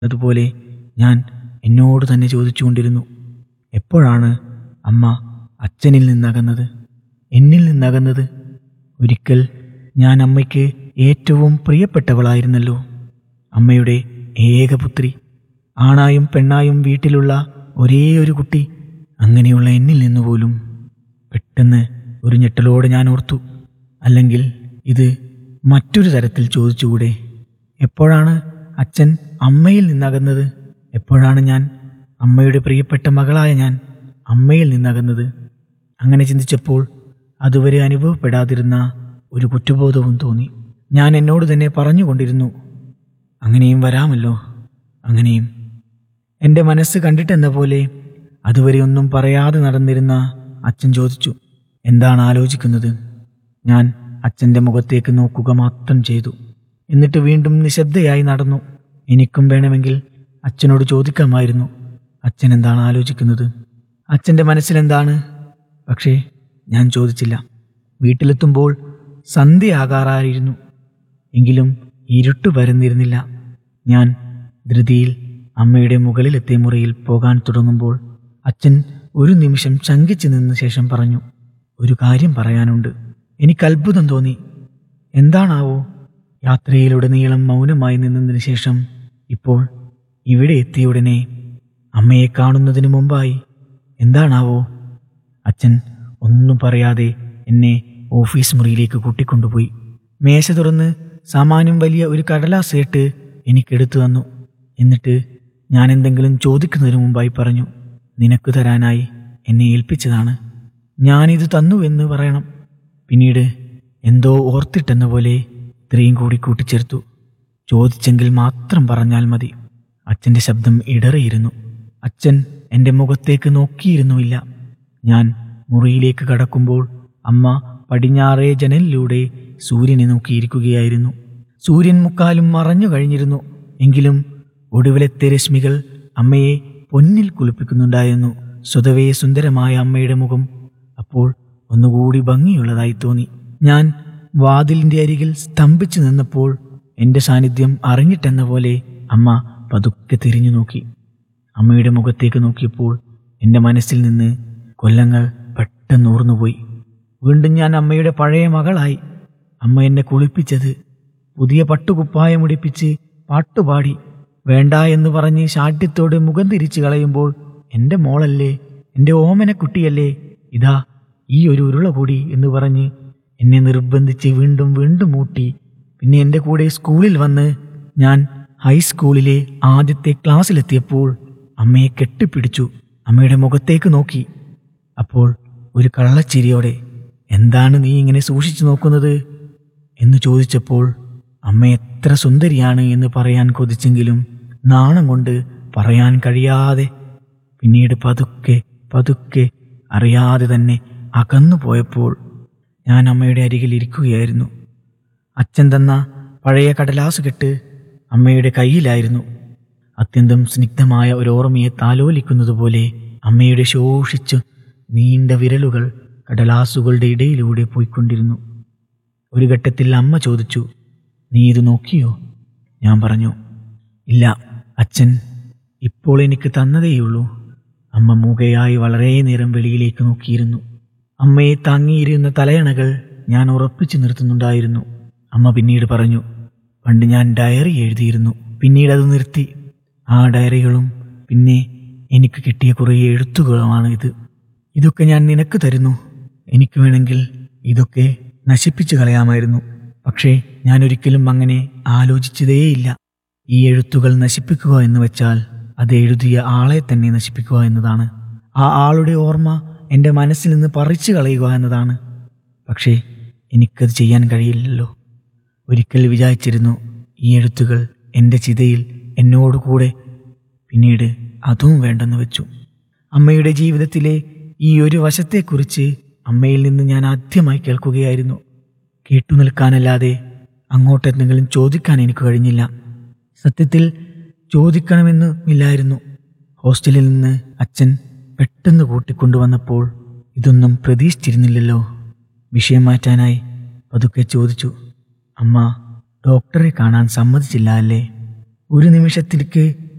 അതുപോലെ ഞാൻ എന്നോട് തന്നെ ചോദിച്ചുകൊണ്ടിരുന്നു എപ്പോഴാണ് അമ്മ അച്ഛനിൽ നിന്നകന്നത് എന്നിൽ നിന്നകന്നത് ഒരിക്കൽ ഞാൻ അമ്മയ്ക്ക് ഏറ്റവും പ്രിയപ്പെട്ടവളായിരുന്നല്ലോ അമ്മയുടെ ഏകപുത്രി ആണായും പെണ്ണായും വീട്ടിലുള്ള ഒരേ ഒരു കുട്ടി അങ്ങനെയുള്ള എന്നിൽ നിന്ന് പോലും പെട്ടെന്ന് ഒരു ഞെട്ടലോടെ ഞാൻ ഓർത്തു അല്ലെങ്കിൽ ഇത് മറ്റൊരു തരത്തിൽ ചോദിച്ചുകൂടെ എപ്പോഴാണ് അച്ഛൻ അമ്മയിൽ നിന്നകന്നത് എപ്പോഴാണ് ഞാൻ അമ്മയുടെ പ്രിയപ്പെട്ട മകളായ ഞാൻ അമ്മയിൽ നിന്നകന്നത് അങ്ങനെ ചിന്തിച്ചപ്പോൾ അതുവരെ അനുഭവപ്പെടാതിരുന്ന ഒരു കുറ്റബോധവും തോന്നി ഞാൻ എന്നോട് തന്നെ പറഞ്ഞുകൊണ്ടിരുന്നു അങ്ങനെയും വരാമല്ലോ അങ്ങനെയും എൻ്റെ മനസ്സ് കണ്ടിട്ടെന്ന പോലെ അതുവരെ ഒന്നും പറയാതെ നടന്നിരുന്ന അച്ഛൻ ചോദിച്ചു എന്താണ് ആലോചിക്കുന്നത് ഞാൻ അച്ഛൻ്റെ മുഖത്തേക്ക് നോക്കുക മാത്രം ചെയ്തു എന്നിട്ട് വീണ്ടും നിശബ്ദയായി നടന്നു എനിക്കും വേണമെങ്കിൽ അച്ഛനോട് ചോദിക്കാമായിരുന്നു അച്ഛൻ എന്താണ് ആലോചിക്കുന്നത് അച്ഛൻ്റെ മനസ്സിലെന്താണ് പക്ഷേ ഞാൻ ചോദിച്ചില്ല വീട്ടിലെത്തുമ്പോൾ സന്ധ്യയാകാറായിരുന്നു എങ്കിലും ഇരുട്ട് വരുന്നിരുന്നില്ല ഞാൻ ധൃതിയിൽ അമ്മയുടെ മുകളിലെത്തിയ മുറിയിൽ പോകാൻ തുടങ്ങുമ്പോൾ അച്ഛൻ ഒരു നിമിഷം ശങ്കിച്ചു നിന്ന ശേഷം പറഞ്ഞു ഒരു കാര്യം പറയാനുണ്ട് എനിക്ക് അത്ഭുതം തോന്നി എന്താണാവോ യാത്രയിലുടനീളം മൗനമായി നിന്നതിന് ശേഷം ഇപ്പോൾ ഇവിടെ എത്തിയ ഉടനെ അമ്മയെ കാണുന്നതിന് മുമ്പായി എന്താണാവോ അച്ഛൻ ഒന്നും പറയാതെ എന്നെ ഓഫീസ് മുറിയിലേക്ക് കൂട്ടിക്കൊണ്ടുപോയി മേശ തുറന്ന് സാമാന്യം വലിയ ഒരു കടലാസ് ഇട്ട് എനിക്കെടുത്തു തന്നു എന്നിട്ട് ഞാൻ എന്തെങ്കിലും ചോദിക്കുന്നതിന് മുമ്പായി പറഞ്ഞു നിനക്ക് തരാനായി എന്നെ ഏൽപ്പിച്ചതാണ് ഞാനിത് തന്നു എന്ന് പറയണം പിന്നീട് എന്തോ ഓർത്തിട്ടെന്ന പോലെ ഇത്രയും കൂടി കൂട്ടിച്ചേർത്തു ചോദിച്ചെങ്കിൽ മാത്രം പറഞ്ഞാൽ മതി അച്ഛൻ്റെ ശബ്ദം ഇടറിയിരുന്നു അച്ഛൻ എൻ്റെ മുഖത്തേക്ക് നോക്കിയിരുന്നുമില്ല ഞാൻ മുറിയിലേക്ക് കടക്കുമ്പോൾ അമ്മ പടിഞ്ഞാറേ ജനലിലൂടെ സൂര്യനെ നോക്കിയിരിക്കുകയായിരുന്നു സൂര്യൻ മുക്കാലും മറഞ്ഞു കഴിഞ്ഞിരുന്നു എങ്കിലും ഒടുവിലത്തെ രശ്മികൾ അമ്മയെ പൊന്നിൽ കുളിപ്പിക്കുന്നുണ്ടായിരുന്നു സ്വതവേ സുന്ദരമായ അമ്മയുടെ മുഖം അപ്പോൾ ഒന്നുകൂടി ഭംഗിയുള്ളതായി തോന്നി ഞാൻ വാതിലിന്റെ അരികിൽ സ്തംഭിച്ചു നിന്നപ്പോൾ എൻ്റെ സാന്നിധ്യം അറിഞ്ഞിട്ടെന്ന പോലെ അമ്മ പതുക്കെ തിരിഞ്ഞു നോക്കി അമ്മയുടെ മുഖത്തേക്ക് നോക്കിയപ്പോൾ എൻ്റെ മനസ്സിൽ നിന്ന് കൊല്ലങ്ങൾ പെട്ടെന്ന് ഊർന്നുപോയി വീണ്ടും ഞാൻ അമ്മയുടെ പഴയ മകളായി അമ്മ എന്നെ കുളിപ്പിച്ചത് പുതിയ പട്ടുകുപ്പായം ഉടിപ്പിച്ച് പാട്ടുപാടി വേണ്ട എന്ന് പറഞ്ഞ് ശാഠ്യത്തോടെ മുഖം തിരിച്ചു കളയുമ്പോൾ എൻ്റെ മോളല്ലേ എൻ്റെ ഓമനക്കുട്ടിയല്ലേ ഇതാ ഈ ഒരു ഉരുള കൂടി എന്ന് പറഞ്ഞ് എന്നെ നിർബന്ധിച്ച് വീണ്ടും വീണ്ടും മൂട്ടി പിന്നെ എൻ്റെ കൂടെ സ്കൂളിൽ വന്ന് ഞാൻ ഹൈസ്കൂളിലെ ആദ്യത്തെ ക്ലാസ്സിലെത്തിയപ്പോൾ അമ്മയെ കെട്ടിപ്പിടിച്ചു അമ്മയുടെ മുഖത്തേക്ക് നോക്കി അപ്പോൾ ഒരു കള്ളച്ചിരിയോടെ എന്താണ് നീ ഇങ്ങനെ സൂക്ഷിച്ചു നോക്കുന്നത് എന്ന് ചോദിച്ചപ്പോൾ അമ്മ എത്ര സുന്ദരിയാണ് എന്ന് പറയാൻ കൊതിച്ചെങ്കിലും നാണം കൊണ്ട് പറയാൻ കഴിയാതെ പിന്നീട് പതുക്കെ പതുക്കെ അറിയാതെ തന്നെ അകന്നു പോയപ്പോൾ ഞാൻ അമ്മയുടെ അരികിൽ ഇരിക്കുകയായിരുന്നു അച്ഛൻ തന്ന പഴയ കടലാസ് കെട്ട് അമ്മയുടെ കയ്യിലായിരുന്നു അത്യന്തം സ്നിഗ്ധമായ ഒരു ഓർമ്മയെ താലോലിക്കുന്നത് പോലെ അമ്മയുടെ ശോഷിച്ചു നീണ്ട വിരലുകൾ കടലാസുകളുടെ ഇടയിലൂടെ പോയിക്കൊണ്ടിരുന്നു ഒരു ഘട്ടത്തിൽ അമ്മ ചോദിച്ചു നീ ഇത് നോക്കിയോ ഞാൻ പറഞ്ഞു ഇല്ല അച്ഛൻ ഇപ്പോൾ എനിക്ക് തന്നതേയുള്ളൂ അമ്മ മൂകയായി വളരെ നേരം വെളിയിലേക്ക് നോക്കിയിരുന്നു അമ്മയെ താങ്ങിയിരുന്ന തലയണകൾ ഞാൻ ഉറപ്പിച്ചു നിർത്തുന്നുണ്ടായിരുന്നു അമ്മ പിന്നീട് പറഞ്ഞു പണ്ട് ഞാൻ ഡയറി എഴുതിയിരുന്നു പിന്നീട് അത് നിർത്തി ആ ഡയറികളും പിന്നെ എനിക്ക് കിട്ടിയ കുറേ എഴുത്തുകളുമാണ് ഇത് ഇതൊക്കെ ഞാൻ നിനക്ക് തരുന്നു എനിക്ക് വേണമെങ്കിൽ ഇതൊക്കെ നശിപ്പിച്ചു കളയാമായിരുന്നു പക്ഷേ ഞാൻ ഒരിക്കലും അങ്ങനെ ആലോചിച്ചതേയില്ല ഈ എഴുത്തുകൾ നശിപ്പിക്കുക എന്ന് വെച്ചാൽ അത് എഴുതിയ ആളെ തന്നെ നശിപ്പിക്കുക എന്നതാണ് ആ ആളുടെ ഓർമ്മ എൻ്റെ മനസ്സിൽ നിന്ന് പറിച്ചു കളയുക എന്നതാണ് പക്ഷേ എനിക്കത് ചെയ്യാൻ കഴിയില്ലല്ലോ ഒരിക്കൽ വിചാരിച്ചിരുന്നു ഈ എഴുത്തുകൾ എൻ്റെ ചിതയിൽ എന്നോട് കൂടെ പിന്നീട് അതും വേണ്ടെന്ന് വെച്ചു അമ്മയുടെ ജീവിതത്തിലെ ഈ ഒരു വശത്തെക്കുറിച്ച് അമ്മയിൽ നിന്ന് ഞാൻ ആദ്യമായി കേൾക്കുകയായിരുന്നു കേട്ടു നിൽക്കാനല്ലാതെ അങ്ങോട്ടെന്തെങ്കിലും ചോദിക്കാൻ എനിക്ക് കഴിഞ്ഞില്ല സത്യത്തിൽ ചോദിക്കണമെന്ന് ഇല്ലായിരുന്നു ഹോസ്റ്റലിൽ നിന്ന് അച്ഛൻ പെട്ടെന്ന് കൂട്ടിക്കൊണ്ടുവന്നപ്പോൾ ഇതൊന്നും പ്രതീക്ഷിച്ചിരുന്നില്ലല്ലോ വിഷയം മാറ്റാനായി പതുക്കെ ചോദിച്ചു അമ്മ ഡോക്ടറെ കാണാൻ സമ്മതിച്ചില്ല അല്ലേ ഒരു നിമിഷത്തിലേക്ക്